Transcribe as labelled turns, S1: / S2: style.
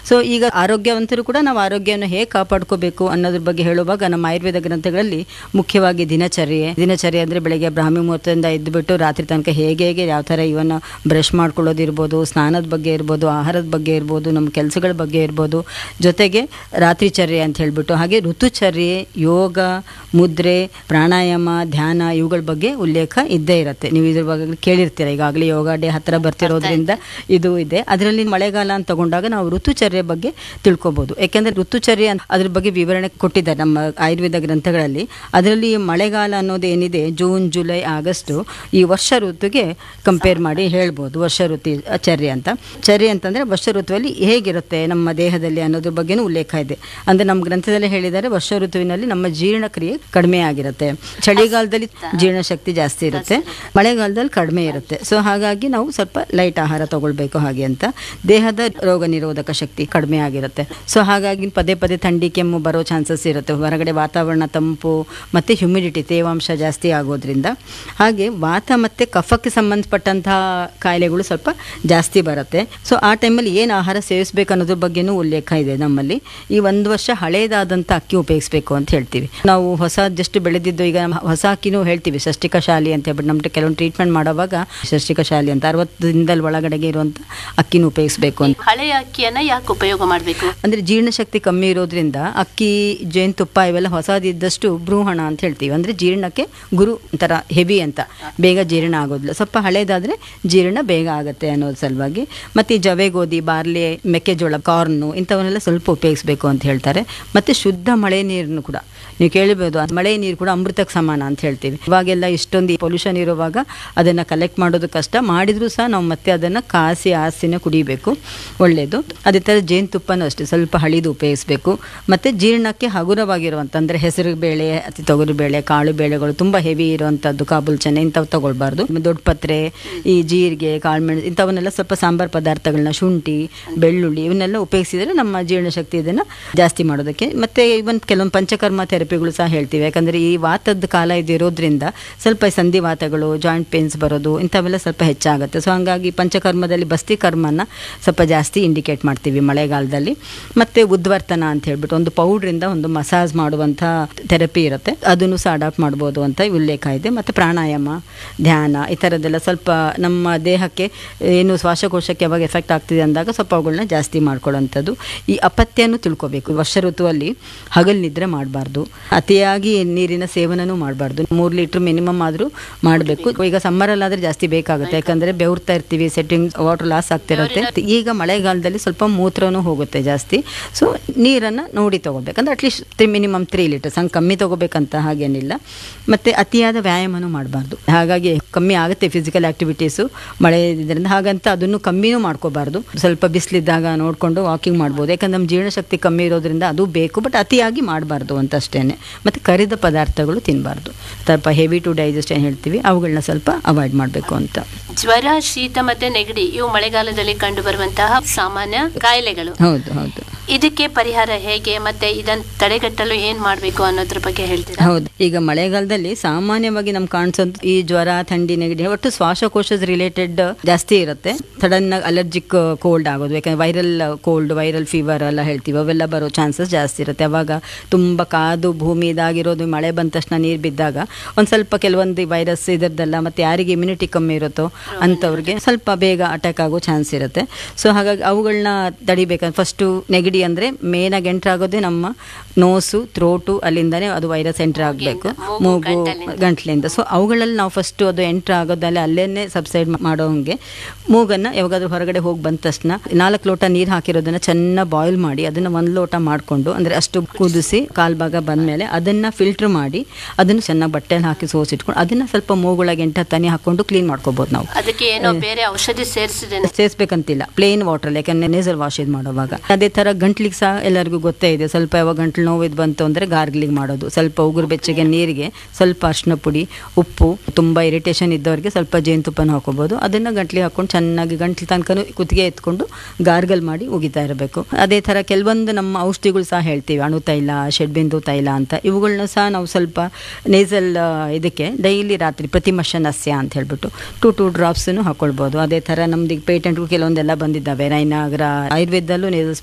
S1: So ಈಗ ಆರೋಗ್ಯವಂತರು ಕೂಡ ನಾವು ಆರೋಗ್ಯವನ್ನು ಹೇಗೆ ಕಾಪಾಡ್ಕೋಬೇಕು ಅನ್ನೋದ್ರ ಬಗ್ಗೆ ಹೇಳುವಾಗ ನಮ್ಮ ಆಯುರ್ವೇದ ಗ್ರಂಥಗಳಲ್ಲಿ ಮುಖ್ಯವಾಗಿ ದಿನಚರ್ಯೆ ದಿನಚರ್ಯೆ ಅಂದರೆ ಬೆಳಗ್ಗೆ ಬ್ರಾಹ್ಮಿ ಮುಹೂರ್ತದಿಂದ ಎದ್ದುಬಿಟ್ಟು ರಾತ್ರಿ ತನಕ ಹೇಗೆ ಹೇಗೆ ಯಾವ ಥರ ಇವನ್ನ ಬ್ರಷ್ ಮಾಡ್ಕೊಳ್ಳೋದಿರ್ಬೋದು ಸ್ನಾನದ ಬಗ್ಗೆ ಇರ್ಬೋದು ಆಹಾರದ ಬಗ್ಗೆ ಇರ್ಬೋದು ನಮ್ಮ ಕೆಲಸಗಳ ಬಗ್ಗೆ ಇರ್ಬೋದು ಜೊತೆಗೆ ರಾತ್ರಿ ಚರ್ಯೆ ಅಂತ ಹೇಳ್ಬಿಟ್ಟು ಹಾಗೆ ಋತುಚರ್ಯೆ ಯೋಗ ಮುದ್ರೆ ಪ್ರಾಣಾಯಾಮ ಧ್ಯಾನ ಇವುಗಳ ಬಗ್ಗೆ ಉಲ್ಲೇಖ ಇದ್ದೇ ಇರುತ್ತೆ ನೀವು ಇದ್ರ ಬಗ್ಗೆ ಕೇಳಿರ್ತೀರ ಈಗಾಗಲೇ ಯೋಗ ಡೇ ಹತ್ತಿರ ಬರ್ತಿರೋದ್ರಿಂದ ಇದು ಇದೆ ಅದರಲ್ಲಿ ಮಳೆಗಾಲ ಅಂತ ತಗೊಂಡಾಗ ನಾವು ಋತುಚರ್ಯೆ ಬಗ್ಗೆ ತಿಳ್ಕೊಬೋದು ಯಾಕೆಂದರೆ ಋತುಚರ್ಯೆ ಅಂತ ಅದ್ರ ಬಗ್ಗೆ ವಿವರಣೆ ಕೊಟ್ಟಿದ್ದಾರೆ ನಮ್ಮ ಆಯುರ್ವೇದ ಗ್ರಂಥಗಳಲ್ಲಿ ಅದರಲ್ಲಿ ಮಳೆಗಾಲ ಅನ್ನೋದು ಏನಿದೆ ಜೂನ್ ಜುಲೈ ಆಗಸ್ಟು ಈ ವರ್ಷ ಋತುಗೆ ಕಂಪೇರ್ ಮಾಡಿ ಹೇಳ್ಬೋದು ವರ್ಷ ಋತು ಚರ್ಯೆ ಅಂತ ಚರ್ಯೆ ಅಂತಂದರೆ ವರ್ಷ ಋತುವಲ್ಲಿ ಹೇಗಿರುತ್ತೆ ನಮ್ಮ ದೇಹದಲ್ಲಿ ಅನ್ನೋದ್ರ ಬಗ್ಗೆನೂ ಉಲ್ಲೇಖ ಇದೆ ಅಂದರೆ ನಮ್ಮ ಗ್ರಂಥದಲ್ಲಿ ಹೇಳಿದ್ದಾರೆ ವರ್ಷ ಋತುವಿನಲ್ಲಿ ನಮ್ಮ ಜೀರ್ಣಕ್ರಿಯೆ ಕಡಿಮೆ ಆಗಿರುತ್ತೆ ಚಳಿಗಾಲದಲ್ಲಿ ಜೀರ್ಣಶಕ್ತಿ ಜಾಸ್ತಿ ಇರುತ್ತೆ ಮಳೆಗಾಲದಲ್ಲಿ ಕಡಿಮೆ ಇರುತ್ತೆ ಸೊ ಹಾಗಾಗಿ ನಾವು ಸ್ವಲ್ಪ ಲೈಟ್ ಆಹಾರ ತಗೊಳ್ಬೇಕು ಹಾಗೆ ಅಂತ ದೇಹದ ರೋಗ ನಿರೋಧಕ ಶಕ್ತಿ ಕಡಿಮೆ ಆಗಿರುತ್ತೆ ಸೊ ಹಾಗಾಗಿ ಪದೇ ಪದೇ ಥಂಡಿ ಕೆಮ್ಮು ಬರೋ ಚಾನ್ಸಸ್ ಇರುತ್ತೆ ಹೊರಗಡೆ ವಾತಾವರಣ ತಂಪು ಮತ್ತು ಹ್ಯುಮಿಡಿಟಿ ತೇವಾಂಶ ಜಾಸ್ತಿ ಆಗೋದ್ರಿಂದ ಹಾಗೆ ವಾತ ಮತ್ತು ಕಫಕ್ಕೆ ಸಂಬಂಧಪಟ್ಟಂತಹ ಕಾಯಿಲೆಗಳು ಸ್ವಲ್ಪ ಜಾಸ್ತಿ ಬರುತ್ತೆ ಸೊ ಆ ಟೈಮಲ್ಲಿ ಏನು ಆಹಾರ ಸೇವಿಸಬೇಕು ಅನ್ನೋದ್ರ ಬಗ್ಗೆನೂ ಉಲ್ಲೇಖ ಇದೆ ನಮ್ಮಲ್ಲಿ ಈ ಒಂದು ವರ್ಷ ಹಳೇದಾದಂಥ ಅಕ್ಕಿ ಉಪಯೋಗಿಸ್ಬೇಕು ಅಂತ ಹೇಳ್ತೀವಿ ನಾವು ಹೊಸ ಜಸ್ಟ್ ಬೆಳೆದಿದ್ದು ಈಗ ನಮ್ಮ ಹೊಸ ಅಕ್ಕಿನೂ ಹೇಳ್ತೀವಿ ಷಷ್ಟಿಕ ಶಾಲಿ ಅಂತ ಹೇಳ್ಬಿಟ್ಟು ನಮ್ಗೆ ಕೆಲವೊಂದು ಟ್ರೀಟ್ಮೆಂಟ್ ಮಾಡೋವಾಗ ಷಷ್ಟಿಕ ಶಾಲಿ ಅಂತ ಅರವತ್ತು ದಿನದಲ್ಲಿ ಒಳಗಡೆಗೆ ಇರುವಂಥ ಅಕ್ಕಿನೂ ಉಪಯೋಗಿಸ್ಬೇಕು ಅಂತ
S2: ಹಳೆಯ ಅಕ್ಕಿಯನ್ನ ಯಾಕೆ ಉಪಯೋಗ ಮಾಡಬೇಕು
S1: ಅಂದರೆ ಜೀರ್ಣಶಕ್ತಿ ಕಮ್ಮಿ ಇರೋದ್ರಿಂದ ಅಕ್ಕಿ ಜೇನುತುಪ್ಪ ಇವೆಲ್ಲ ಹೊಸದಿದ್ದಷ್ಟು ಭ್ರೂಹಣ ಅಂತ ಹೇಳ್ತೀವಿ ಅಂದರೆ ಜೀರ್ಣಕ್ಕೆ ಗುರು ಒಂಥರ ಹೆವಿ ಅಂತ ಬೇಗ ಜೀರ್ಣ ಆಗೋದಿಲ್ಲ ಸ್ವಲ್ಪ ಹಳೇದಾದರೆ ಜೀರ್ಣ ಬೇಗ ಆಗುತ್ತೆ ಅನ್ನೋದು ಸಲುವಾಗಿ ಮತ್ತು ಈ ಜವೆ ಗೋಧಿ ಬಾರ್ಲಿ ಮೆಕ್ಕೆಜೋಳ ಕಾರ್ನು ಇಂಥವನ್ನೆಲ್ಲ ಸ್ವಲ್ಪ ಉಪಯೋಗಿಸ್ಬೇಕು ಅಂತ ಹೇಳ್ತಾರೆ ಮತ್ತು ಶುದ್ಧ ಮಳೆ ನೀರನ್ನು ಕೂಡ ನೀವು ಕೇಳಿರ್ಬೋದು ಆ ಮಳೆ ನೀರು ಕೂಡ ಅಮೃತಕ್ಕೆ ಸಮಾನ ಅಂತ ಹೇಳ್ತೀವಿ ಇವಾಗೆಲ್ಲ ಇಷ್ಟೊಂದು ಪೊಲ್ಯೂಷನ್ ಇರುವಾಗ ಅದನ್ನು ಕಲೆಕ್ಟ್ ಮಾಡೋದು ಕಷ್ಟ ಮಾಡಿದರೂ ಸಹ ನಾವು ಮತ್ತೆ ಅದನ್ನು ಕಾಸಿ ಆಸಿನ ಕುಡಿಬೇಕು ಒಳ್ಳೆಯದು ಅದೇ ಥರ ಜೇನುತುಪ್ಪನೂ ಅಷ್ಟೇ ಸ್ವಲ್ಪ ಹಳಿದು ಉಪಯೋಗಿಸ್ಬೇಕು ಮತ್ತು ಜೀರ್ಣಕ್ಕೆ ಹಗುರವಾಗಿರುವಂಥ ಅಂದರೆ ಹೆಸರು ಬೇಳೆ ಅತಿ ತೊಗರಿ ಬೇಳೆ ಕಾಳು ಬೇಳೆಗಳು ತುಂಬ ಹೆವಿ ಇರುವಂಥದ್ದು ಕಾಬೂಲ್ ಚೆನ್ನೆ ಇಂಥವು ತಗೊಳ್ಬಾರ್ದು ದೊಡ್ಡ ಪತ್ರೆ ಈ ಜೀರಿಗೆ ಕಾಳುಮೆಣಸು ಇಂಥವನ್ನೆಲ್ಲ ಸ್ವಲ್ಪ ಸಾಂಬಾರು ಪದಾರ್ಥಗಳನ್ನ ಶುಂಠಿ ಬೆಳ್ಳುಳ್ಳಿ ಇವನ್ನೆಲ್ಲ ಉಪಯೋಗಿಸಿದರೆ ನಮ್ಮ ಜೀರ್ಣಶಕ್ತಿ ಇದನ್ನು ಜಾಸ್ತಿ ಮಾಡೋದಕ್ಕೆ ಮತ್ತು ಇವನ್ ಕೆಲವೊಂದು ಪಂಚಕರ್ಮ ಥೆರಪಿಗಳು ಸಹ ಹೇಳ್ತೀವಿ ಯಾಕಂದರೆ ಈ ವಾತದ ಕಾಲ ಇದಿರೋದ್ರಿಂದ ಸ್ವಲ್ಪ ಸಂಧಿವಾತಗಳು ಜಾಯಿಂಟ್ ಪೇನ್ಸ್ ಬರೋದು ಇಂಥವೆಲ್ಲ ಸ್ವಲ್ಪ ಹೆಚ್ಚಾಗುತ್ತೆ ಸೊ ಹಾಗಾಗಿ ಪಂಚಕರ್ಮದಲ್ಲಿ ಬಸ್ತಿ ಕರ್ಮನ ಸ್ವಲ್ಪ ಜಾಸ್ತಿ ಇಂಡಿಕೇಟ್ ಮಾಡ್ತೀವಿ ಮಳೆಗಾಲದಲ್ಲಿ ಮತ್ತು ಉದ್ವರ್ತನ ಅಂತ ಹೇಳ್ಬಿಟ್ಟು ಒಂದು ಪೌಡ್ರಿಂದ ಒಂದು ಮಸಾಜ್ ಮಾಡುವಂಥ ಥೆರಪಿ ಇರುತ್ತೆ ಅದನ್ನು ಸಹ ಅಡಾಪ್ಟ್ ಮಾಡ್ಬೋದು ಅಂತ ಉಲ್ಲೇಖ ಇದೆ ಮತ್ತು ಪ್ರಾಣಾಯಾಮ ಧ್ಯಾನ ಈ ಥರದ್ದೆಲ್ಲ ಸ್ವಲ್ಪ ನಮ್ಮ ದೇಹಕ್ಕೆ ಏನು ಶ್ವಾಸಕೋಶಕ್ಕೆ ಯಾವಾಗ ಎಫೆಕ್ಟ್ ಆಗ್ತಿದೆ ಅಂದಾಗ ಸ್ವಲ್ಪ ಅವುಗಳನ್ನ ಜಾಸ್ತಿ ಮಾಡ್ಕೊಳ್ಳೋಂಥದ್ದು ಈ ಅಪತ್ಯನೂ ತಿಳ್ಕೊಬೇಕು ವರ್ಷ ಋತುವಲ್ಲಿ ಹಗಲು ನಿದ್ರೆ ಮಾಡಬಾರ್ದು ಅತಿಯಾಗಿ ನೀರಿನ ಸೇವನನೂ ಮಾಡಬಾರ್ದು ಮೂರು ಲೀಟ್ರ್ ಮಿನಿಮಮ್ ಆದರೂ ಮಾಡಬೇಕು ಈಗ ಸಮ್ಮರಲ್ಲಾದರೆ ಜಾಸ್ತಿ ಬೇಕಾಗುತ್ತೆ ಯಾಕಂದರೆ ಬೆವರ್ತಾ ಇರ್ತೀವಿ ಸೆಟ್ಟಿಂಗ್ ವಾಟರ್ ಲಾಸ್ ಆಗ್ತಿರುತ್ತೆ ಈಗ ಮಳೆಗಾಲದಲ್ಲಿ ಸ್ವಲ್ಪ ಮೂತ್ರನೂ ಹೋಗುತ್ತೆ ಜಾಸ್ತಿ ಸೊ ನೀರನ್ನು ನೋಡಿ ತೊಗೋಬೇಕು ಅಂದರೆ at least three minimum three litres ಹಂಗೆ ಕಮ್ಮಿ ತೊಗೋಬೇಕಂತ ಹಾಗೇನಿಲ್ಲ ಮತ್ತು ಅತಿಯಾದ ವ್ಯಾಯಾಮನೂ ಮಾಡಬಾರ್ದು ಹಾಗಾಗಿ ಕಮ್ಮಿ ಆಗುತ್ತೆ ಫಿಸಿಕಲ್ ಆ್ಯಕ್ಟಿವಿಟೀಸು ಮಳೆ ಇದರಿಂದ ಹಾಗಂತ ಅದನ್ನು ಕಮ್ಮಿನೂ ಮಾಡ್ಕೋಬಾರ್ದು ಸ್ವಲ್ಪ ಬಿಸಿಲಿದ್ದಾಗ ನೋಡಿಕೊಂಡು ವಾಕಿಂಗ್ ಮಾಡ್ಬೋದು ಯಾಕಂದ್ರೆ ನಮ್ಮ ಜೀರ್ಣಶಕ್ತಿ ಕಮ್ಮಿ ಇರೋದ್ರಿಂದ ಅದು ಬೇಕು ಬಟ್ ಅತಿಯಾಗಿ ಮಾಡಬಾರ್ದು ಅಂತ ಅಷ್ಟೇ ಮತ್ತು ಕರಿದ ಪದಾರ್ಥಗಳು ತಿನ್ನಬಾರ್ದು ಸ್ವಲ್ಪ ಹೆವಿ ಟು ಡೈಜೆಸ್ಟ್ ಏನು ಹೇಳ್ತೀವಿ ಅವುಗಳನ್ನ ಸ್ವಲ್ಪ ಅವಾಯ್ಡ್ ಮಾಡಬೇಕು ಅಂತ
S2: ಜ್ವರ ಶೀತ ಮತ್ತೆ ನೆಗಡಿ ಇವು ಮಳೆಗಾಲದಲ್ಲಿ ಕಂಡು ಬರುವಂತಹ ಸಾಮಾನ್ಯ ಕಾಯಿಲೆಗಳು
S1: ಹೌದು ಹೌದು
S2: ಇದಕ್ಕೆ ಪರಿಹಾರ ಹೇಗೆ ಮತ್ತೆ ಇದನ್ನ ತಡೆಗಟ್ಟಲು ಏನ್ ಮಾಡ್ಬೇಕು ಅನ್ನೋದ್ರ ಬಗ್ಗೆ ಹೇಳ್ತೀರಾ
S1: ಹೌದು ಈಗ ಮಳೆಗಾಲದಲ್ಲಿ ಸಾಮಾನ್ಯವಾಗಿ ನಮ್ಗೆ ಕಾಣಿಸೋದು ಈ ಜ್ವರ ಥಂಡಿ ನೆಗಡಿ ಒಟ್ಟು ಶ್ವಾಸಕೋಶದ ರಿಲೇಟೆಡ್ ಜಾಸ್ತಿ ಇರುತ್ತೆ ಸಡನ್ ಅಲರ್ಜಿಕ್ ಕೋಲ್ಡ್ ಆಗೋದು ಯಾಕಂದ್ರೆ ವೈರಲ್ ಕೋಲ್ಡ್ ವೈರಲ್ ಫೀವರ್ ಎಲ್ಲ ಹೇಳ್ತೀವಿ ಅವೆಲ್ಲ ಬರೋ ಚಾನ್ಸಸ್ ಜಾಸ್ತಿ ಇರುತ್ತೆ ಅವಾಗ ತುಂಬ ಕಾದು ಭೂಮಿ ಇದಾಗಿರೋದು ಮಳೆ ಬಂದ ತಕ್ಷಣ ನೀರು ಬಿದ್ದಾಗ ಒಂದು ಸ್ವಲ್ಪ ಕೆಲವೊಂದು ವೈರಸ್ ಇದರದ್ದೆಲ್ಲ ಮತ್ತು ಯಾರಿಗೆ ಇಮ್ಯುನಿಟಿ ಕಮ್ಮಿ ಇರುತ್ತೋ ಅಂಥವ್ರಿಗೆ ಸ್ವಲ್ಪ ಬೇಗ ಅಟ್ಯಾಕ್ ಆಗೋ ಚಾನ್ಸ್ ಇರುತ್ತೆ ಸೊ ಹಾಗಾಗಿ ಅವುಗಳನ್ನ ತಡಿಬೇಕಂದ್ರೆ ಫಸ್ಟು ನೆಗಡಿ ಅಂದರೆ ಮೇನಾಗಿ ಎಂಟ್ರ್ ಆಗೋದೇ ನಮ್ಮ ನೋಸು ಥ್ರೋಟು ಅಲ್ಲಿಂದನೇ ಅದು ವೈರಸ್ ಎಂಟ್ರ್ ಆಗಬೇಕು
S2: ಮೂಗು,
S1: ಮೂಗು
S2: ಗಂಟಲಿಂದ.
S1: ಗಂಟ್ಲಿಂದ ಸೊ ಅವುಗಳಲ್ಲಿ ನಾವು ಫಸ್ಟು ಅದು ಎಂಟ್ರ್ ಆಗೋದಲ್ಲೇ ಅಲ್ಲೇನೆ ಸಬ್ಸೈಡ್ ಮಾಡೋ ಹಂಗೆ ಮೂಗನ್ನು ಯಾವಾಗಾದ್ರೂ ಹೊರಗಡೆ ಹೋಗಿ ಬಂದ ತಕ್ಷಣ ನಾಲ್ಕು ಲೋಟ ನೀರು ಹಾಕಿರೋದನ್ನ ಚೆನ್ನಾಗಿ ಬಾಯ್ಲ್ ಮಾಡಿ ಅದನ್ನು ಒಂದು ಲೋಟ ಮಾಡಿಕೊಂಡು ಅಂದರೆ ಅಷ್ಟು ಕುದಿಸಿ ಕಾಲು ಭಾಗ ಬಂದಮೇಲೆ ಅದನ್ನು ಫಿಲ್ಟ್ರ್ ಮಾಡಿ ಅದನ್ನು ಚೆನ್ನಾಗಿ ಬಟ್ಟೆಯಲ್ಲಿ ಹಾಕಿ ಸೋಸಿಟ್ಕೊಂಡು ಅದನ್ನು ಸ್ವಲ್ಪ ಮೂಗೊಳಗೆ ಎಂಟ ತನಿ ಹಾಕ್ಕೊಂಡು ಕ್ಲೀನ್ ಮಾಡ್ಕೋಬೋದು ನಾವು
S2: ಅದಕ್ಕೆ ಏನೋ ಬೇರೆ ಔಷಧಿ ಸೇರಿಸಿದೆ
S1: ಸೇರಿಸ್ಬೇಕಂತಿಲ್ಲ ಪ್ಲೇನ್ ವಾಟರ್ ಯಾಕಂದ್ರೆ ನೇಸಲ್ ವಾಶ್ ಇದು ಮಾಡುವಾಗ ಅದೇ ಥರ ಗಂಟ್ಲಿಗೆ ಸಹ ಎಲ್ಲರಿಗೂ ಗೊತ್ತೇ ಇದೆ ಸ್ವಲ್ಪ ಯಾವಾಗ ಗಂಟ್ಲು ನೋವು ಇದು ಬಂತು ಅಂದರೆ ಗಾರ್ಗ್ಲಿಂಗ್ ಮಾಡೋದು ಸ್ವಲ್ಪ ಉಗುರು ಬೆಚ್ಚಗೆ ನೀರಿಗೆ ಸ್ವಲ್ಪ ಅರಿಶಿನ ಪುಡಿ ಉಪ್ಪು ತುಂಬ ಇರಿಟೇಷನ್ ಇದ್ದವ್ರಿಗೆ ಸ್ವಲ್ಪ ಜೇನುತುಪ್ಪನ ಹಾಕೋಬೋದು ಅದನ್ನು ಗಂಟ್ಲಿಗೆ ಹಾಕೊಂಡು ಚೆನ್ನಾಗಿ ಗಂಟ್ಲು ತನಕನೂ ಕುತ್ತಿಗೆ ಎತ್ಕೊಂಡು ಗಾರ್ಗಲ್ ಮಾಡಿ ಉಗಿತಾ ಇರಬೇಕು ಅದೇ ಥರ ಕೆಲವೊಂದು ನಮ್ಮ ಔಷಧಿಗಳು ಸಹ ಹೇಳ್ತೀವಿ ಅಣು ತೈಲ ಷಡ್ಬಿಂದು ತೈಲ ಅಂತ ಇವುಗಳನ್ನ ಸಹ ನಾವು ಸ್ವಲ್ಪ ನೇಸಲ್ ಇದಕ್ಕೆ ಡೈಲಿ ರಾತ್ರಿ ಪ್ರತಿಮಶ ನಸ್ಯ ಅಂತ ಹೇಳ್ಬಿಟ್ಟು ಟು ಟೂ ಡ್ರಾಪ್ಸನ್ನು ಹಾಕೊಳ್ಬೋದು ಅದೇ ಥರ ನಮ್ದು ಈಗ ಪೇಟೆಂಟ್ಗೂ ಕೆಲವೊಂದೆಲ್ಲ ಬಂದಿದ್ದಾವೆ ರೈನಾಗ್ರ ಆಯುರ್ವೇದದಲ್ಲೂ ನೇಸಲ್